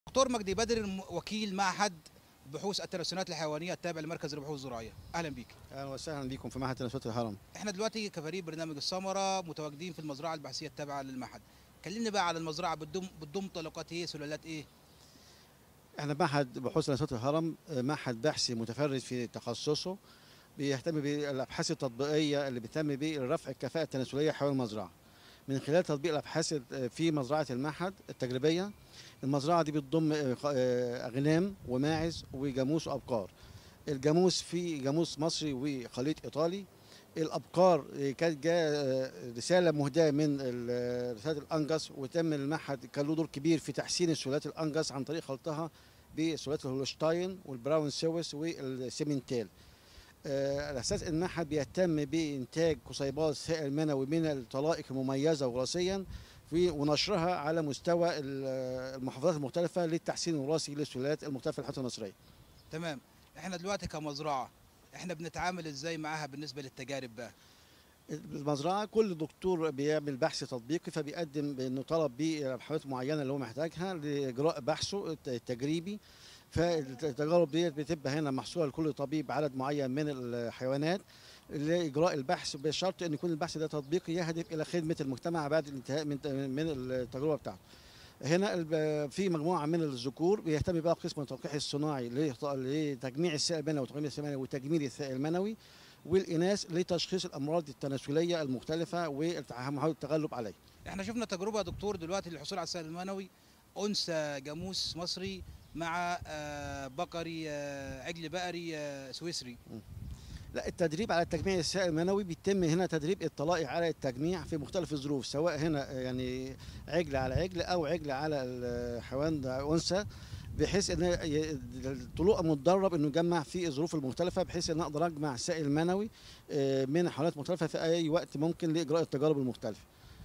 دكتور مجدي بدر الم- وكيل معهد بحوث التناسلات الحيوانيه التابع لمركز البحوث الزراعيه اهلا بيك اهلا وسهلا بكم في معهد تناسلات الهرم احنا دلوقتي كفريق برنامج السمره متواجدين في المزرعه البحثيه التابعه للمعهد كلمني بقى على المزرعه بتضم بتضم طلقات ايه سلالات ايه احنا معهد بحوث تناسلات الهرم آه، معهد بحثي متفرد في تخصصه بيهتم بالابحاث التطبيقيه اللي بيهتم برفع الكفاءه التناسليه حول المزرعه من خلال تطبيق الابحاث آه، في مزرعه المعهد التجريبيه المزرعه دي بتضم آه، خ- آه، اغنام وماعز وجاموس وابقار الجاموس في جاموس مصري وخليط ايطالي الابقار آه، كانت جاء آه، رساله مهداه من ال- رساله الانجس وتم المعهد كان له دور كبير في تحسين السلالات الانجس عن طريق خلطها بسلالات الهولشتاين والبراون سويس والسيمنتال آه، على اساس ان المعهد بيهتم بانتاج قصيبات سائل منوي من الطلائق المميزه وراثيا في- ونشرها على مستوى ال- المحافظات المختلفه للتحسين الوراثي للسلالات المختلفه في الحياه المصريه. تمام احنا دلوقتي كمزرعه احنا بنتعامل ازاي معاها بالنسبه للتجارب بقى المزرعه كل دكتور بيعمل بحث تطبيقي فبيقدم انه طلب بحاجات معينه اللي هو محتاجها لاجراء بحثه الت- التجريبي فالتجارب ديت بتبقى هنا محصوره لكل طبيب عدد معين من الحيوانات لاجراء البحث بشرط ان يكون البحث ده تطبيقي يهدف الى خدمه المجتمع بعد الانتهاء من من التجربه بتاعته. هنا الب- في مجموعه من الذكور بيهتم بقى قسم التلقيح الصناعي لت- لتجميع السائل المنوي وتقييم السائل المنوي وتجميل السائل المنوي والإناث لتشخيص الأمراض التناسلية المختلفة ومحاولة التغلب عليها. احنا شفنا تجربه يا دكتور دلوقتي للحصول على السائل المنوي انثى جاموس مصري مع آه، بقري آه، عجل بقري آه، سويسري لا التدريب على تجميع السائل المنوي بيتم هنا تدريب الطلائع على التجميع في مختلف الظروف سواء هنا يعني عجل على عجل أو عجل على الحيوان ده أنثى بحيث ان ي- الطلوع متدرب انه يجمع في الظروف المختلفه بحيث ان اقدر اجمع سائل منوي آه، من حيوانات مختلفه في اي وقت ممكن لاجراء التجارب المختلفه.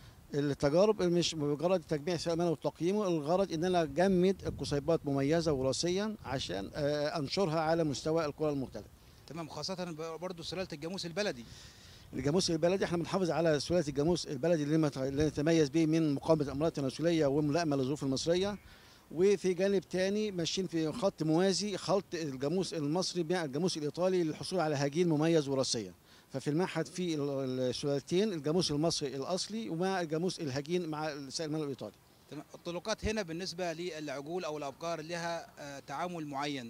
التجارب مش مجرد تجميع سائل منوي وتقييمه الغرض ان انا اجمد القصيبات مميزه وراثيا عشان آه، انشرها على مستوى القرى المختلفه. تمام خاصه برضو سلاله الجاموس البلدي الجاموس البلدي احنا بنحافظ على سلاله الجاموس البلدي اللي مت- اللي نتميز به من مقاومه الامراض التناسليه وملائمه للظروف المصريه وفي جانب تاني ماشيين في خط موازي خلط الجاموس المصري مع الجاموس الايطالي للحصول على هجين مميز وراثيا ففي المعهد في ال- السلالتين الجاموس المصري الاصلي ومع الجاموس الهجين مع السائل المنوي الايطالي تمام الطلقات هنا بالنسبه للعجول او الابقار لها آه، تعامل معين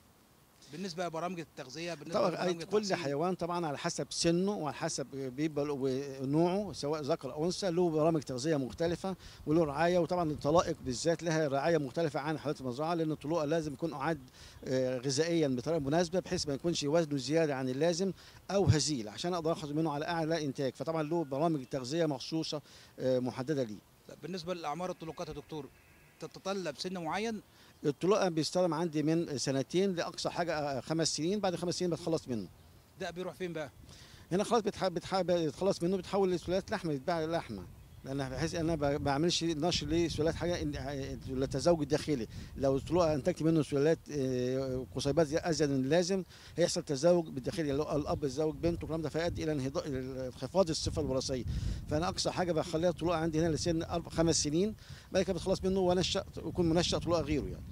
بالنسبه لبرامج التغذيه بالنسبه طبعا لبرامج أي- كل التحصين. حيوان طبعا على حسب سنه وعلى حسب بيبقى له- نوعه سواء ذكر او انثى له برامج تغذيه مختلفه وله رعايه وطبعا الطلائق بالذات لها رعايه مختلفه عن حالات المزرعه لان الطلوع لازم يكون اعد آه، غذائيا بطريقه مناسبه بحيث ما يكونش وزنه زياده عن اللازم او هزيل عشان اقدر اخذ منه على اعلى انتاج فطبعا له برامج تغذيه مخصوصه آه، محدده ليه طب بالنسبه لاعمار الطلقات يا دكتور تتطلب سن معين الطلوع بيستلم عندي من سنتين لاقصى حاجه آه، خمس سنين بعد خمس سنين بتخلص منه ده بيروح فين بقى هنا خلاص بتح... بتح... بتخلص منه بتحول لسلالات لحمه يتباع لحمه لان بحيث ان انا ما بعملش نشر لسلالات حاجه إن- للتزاوج الداخلي لو طلوع انتجت منه سلالات آه، قصيبات زي- ازيد من اللازم هيحصل تزاوج بالداخلي اللي هو الاب يتزوج بنته والكلام ده فيؤدي الى انهضا- انخفاض الصفه الوراثيه فانا اقصى حاجه بخليها طلوع عندي هنا لسن أربع خمس سنين بعد كده بتخلص منه وانشا يكون منشا طلوع غيره يعني